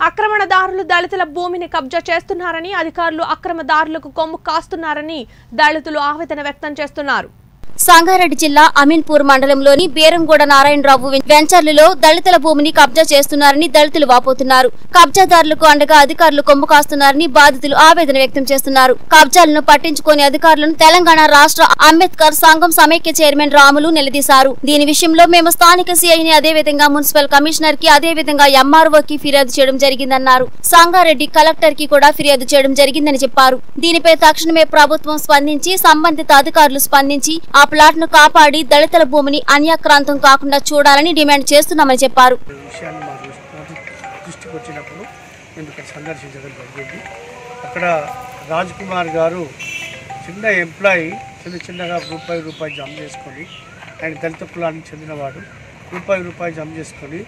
ఆక్రమణదారులు దళితుల భూమిని కబ్జా చేస్తున్నారని అధికారులు అక్రమదారులకు కొమ్ము కాస్తున్నారని దళితులు ఆవేదన వ్యక్తం చేస్తున్నారు సంగారెడ్డి జిల్లా అమీన్పూర్ మండలంలోని బేరంగూడ నారాయణరావు వెంచర్లలో దళితుల భూమిని కబ్జా చేస్తున్నారని దళితులు వాపోతున్నారు కబ్జాదారులకు అండగా అధికారులు కొమ్ము కాస్తున్నారని బాధితులు ఆవేదన వ్యక్తం చేస్తున్నారు కబ్జాలను పట్టించుకోని అధికారులను తెలంగాణ రాష్ట్ర అంబేద్కర్ సంఘం సమైక్య చైర్మన్ రాములు నిలదీశారు దీని విషయంలో మేము స్థానిక సీఐని అదేవిధంగా మున్సిపల్ కమిషనర్ కి అదేవిధంగా ఎంఆర్ఓకి ఫిర్యాదు చేయడం జరిగిందన్నారు సంగారెడ్డి కలెక్టర్ కి కూడా ఫిర్యాదు చేయడం జరిగిందని చెప్పారు దీనిపై తక్షణమే ప్రభుత్వం స్పందించి సంబంధిత అధికారులు స్పందించి ఆ ప్లాట్ ను కాపాడి దళితుల భూమిని అన్యాక్రాంతం కాకుండా చూడాలని డిమాండ్ చేస్తున్నామని చెప్పారు ఈ విషయాన్ని మా దృష్టి దృష్టికి వచ్చినప్పుడు మేము ఇక్కడ సందర్శించడం జరిగింది అక్కడ రాజ్ కుమార్ గారు చిన్న ఎంప్లాయీ చిన్న చిన్నగా రూపాయి రూపాయి జమ చేసుకొని ఆయన దళిత కులానికి చెందినవాడు రూపాయి రూపాయి జమ చేసుకొని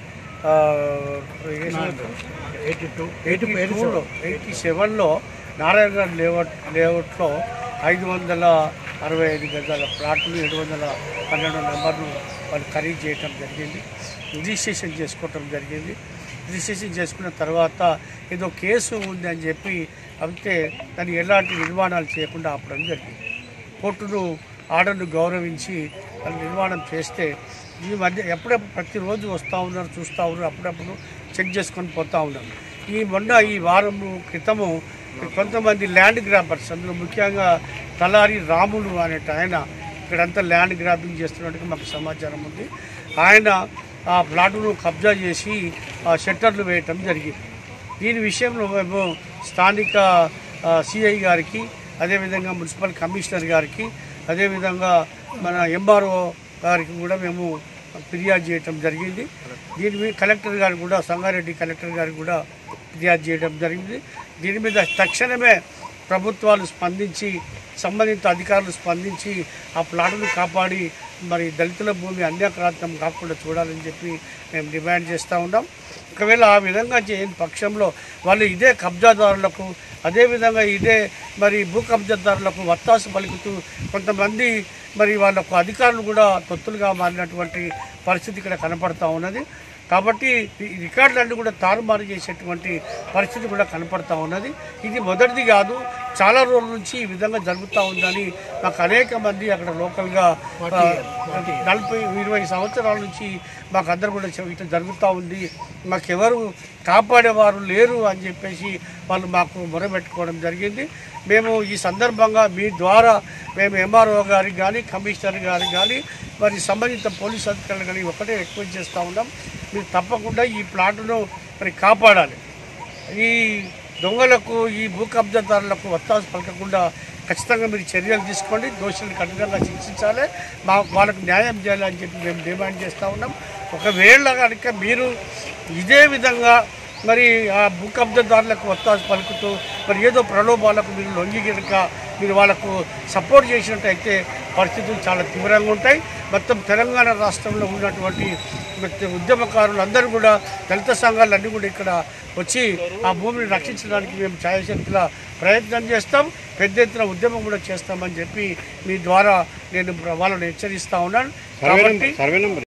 ఎయిటీ టూ ఎయిటీ టూలో ఎయిటీ సెవెన్లో నారాయణ గారి లేఅవుట్ లేఅవుట్లో ఐదు వందల అరవై ఐదు గజాల ప్లాట్లు ఏడు వందల పన్నెండు నెంబర్ను వాళ్ళు ఖరీదు చేయటం జరిగింది రిజిస్ట్రేషన్ చేసుకోవటం జరిగింది రిజిస్ట్రేషన్ చేసుకున్న తర్వాత ఏదో కేసు ఉంది అని చెప్పి అయితే దాన్ని ఎలాంటి నిర్మాణాలు చేయకుండా ఆపడం జరిగింది కోర్టును ఆర్డర్ను గౌరవించి వాళ్ళు నిర్మాణం చేస్తే ఈ మధ్య ఎప్పుడప్పుడు ప్రతిరోజు వస్తూ ఉన్నారు చూస్తూ ఉన్నారు అప్పుడప్పుడు చెక్ చేసుకొని పోతూ ఉన్నారు ఈ మొన్న ఈ వారం క్రితము కొంతమంది ల్యాండ్ గ్రాబర్స్ అందులో ముఖ్యంగా తలారి రాములు అనేట ఆయన ఇక్కడంతా ల్యాండ్ గ్రాబింగ్ చేస్తున్నట్టుగా మాకు సమాచారం ఉంది ఆయన ఆ ప్లాటును కబ్జా చేసి ఆ షట్టర్లు వేయటం జరిగింది దీని విషయంలో మేము స్థానిక సిఐ గారికి అదేవిధంగా మున్సిపల్ కమిషనర్ గారికి అదేవిధంగా మన ఎంఆర్ఓ గారికి కూడా మేము ఫిర్యాదు చేయటం జరిగింది దీని మీద కలెక్టర్ గారు కూడా సంగారెడ్డి కలెక్టర్ గారికి కూడా ఫిర్యాదు చేయడం జరిగింది దీని మీద తక్షణమే ప్రభుత్వాలు స్పందించి సంబంధిత అధికారులు స్పందించి ఆ ప్లాట్ను కాపాడి మరి దళితుల భూమి అన్యాక్రాంతం కాకుండా చూడాలని చెప్పి మేము డిమాండ్ చేస్తూ ఉన్నాం ఒకవేళ ఆ విధంగా చేయని పక్షంలో వాళ్ళు ఇదే కబ్జాదారులకు అదేవిధంగా ఇదే మరి భూ కబ్జాదారులకు వత్తాసు పలుకుతూ కొంతమంది మరి వాళ్ళకు అధికారులు కూడా తొత్తులుగా మారినటువంటి పరిస్థితి ఇక్కడ కనపడతా ఉన్నది కాబట్టి ఈ రికార్డులన్నీ కూడా తారుమారు చేసేటువంటి పరిస్థితి కూడా కనపడతా ఉన్నది ఇది మొదటిది కాదు చాలా రోజుల నుంచి ఈ విధంగా జరుగుతూ ఉందని మాకు అనేక మంది అక్కడ లోకల్గా ఆ, నలభై ఇరవై సంవత్సరాల నుంచి మాకు అందరు కూడా చెప్ ఇట్లా జరుగుతూ ఉంది మాకెవరు కాపాడేవారు లేరు అని చెప్పేసి వాళ్ళు మాకు మొరబెట్టుకోవడం జరిగింది మేము ఈ సందర్భంగా మీ ద్వారా మేము ఎంఆర్ఓ గారికి కానీ కమిషనర్ గారికి కానీ మరి సంబంధిత పోలీస్ అధికారులు కానీ ఒకటే రిక్వెస్ట్ చేస్తూ ఉన్నాం మీరు తప్పకుండా ఈ ప్లాట్ను మరి కాపాడాలి ఈ దొంగలకు ఈ భూ కబ్జాదారులకు ఒత్తాసు పలకకుండా ఖచ్చితంగా మీరు చర్యలు తీసుకోండి దోషులను కఠినంగా శిక్షించాలి మా వాళ్ళకు న్యాయం చేయాలని చెప్పి మేము డిమాండ్ చేస్తూ ఉన్నాం ఒకవేళ కనుక మీరు ఇదే విధంగా మరి ఆ భూ కబ్జాదారులకు ఒత్తాసు పలుకుతూ మరి ఏదో ప్రలోభాలకు మీరు లొంగి కనుక మీరు వాళ్ళకు సపోర్ట్ చేసినట్టయితే పరిస్థితులు చాలా తీవ్రంగా ఉంటాయి మొత్తం తెలంగాణ రాష్ట్రంలో ఉన్నటువంటి మొత్తం ఉద్యమకారులు అందరూ కూడా దళిత సంఘాలు అన్నీ కూడా ఇక్కడ వచ్చి ఆ భూమిని రక్షించడానికి మేము ఛాయశక్తుల ప్రయత్నం చేస్తాం పెద్ద ఎత్తున ఉద్యమం కూడా చేస్తామని చెప్పి మీ ద్వారా నేను వాళ్ళని హెచ్చరిస్తా ఉన్నాను కాబట్టి